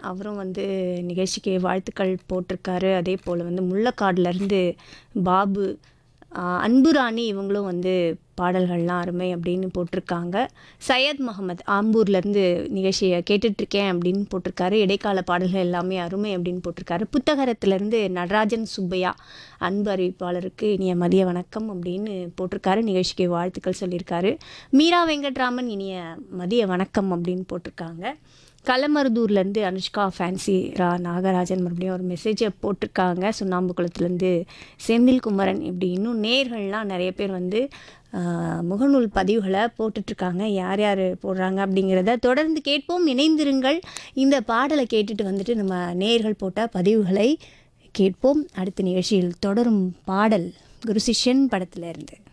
அவரும் வந்து நிகழ்ச்சிக்கு வாழ்த்துக்கள் போட்டிருக்காரு அதே போல் வந்து முள்ளக்காடுலேருந்து பாபு ஆஹ் அன்பு ராணி இவங்களும் வந்து பாடல்கள்லாம் அருமை அப்படின்னு போட்டிருக்காங்க சையத் முகமது ஆம்பூர்லேருந்து நிகழ்ச்சியை கேட்டுட்ருக்கேன் அப்படின்னு போட்டிருக்காரு இடைக்கால பாடல்கள் எல்லாமே அருமை அப்படின்னு போட்டிருக்காரு புத்தகரத்துலேருந்து நடராஜன் சுப்பையா அன்பு அறிவிப்பாளருக்கு இனிய மதிய வணக்கம் அப்படின்னு போட்டிருக்காரு நிகழ்ச்சிக்கு வாழ்த்துக்கள் சொல்லியிருக்காரு மீரா வெங்கட்ராமன் இனிய மதிய வணக்கம் அப்படின்னு போட்டிருக்காங்க களமருதூர்லேருந்து அனுஷ்கா ஃபேன்சி ரா நாகராஜன் மறுபடியும் ஒரு மெசேஜை போட்டிருக்காங்க சுண்ணாம்புக்குளத்துலேருந்து செந்தில் குமரன் இப்படி இன்னும் நேர்கள்லாம் நிறைய பேர் வந்து ஆஹ், முகநூல் பதிவுகளை போட்டுட்ருக்காங்க யார் யார் போடுறாங்க அப்படிங்கிறத தொடர்ந்து கேட்போம் இணைந்திருங்கள் இந்த பாடலை கேட்டுட்டு வந்துட்டு நம்ம நேர்கள் போட்ட பதிவுகளை கேட்போம் அடுத்த நிகழ்ச்சியில் தொடரும் பாடல் குரு சிஷ்யன் படத்துல இருந்து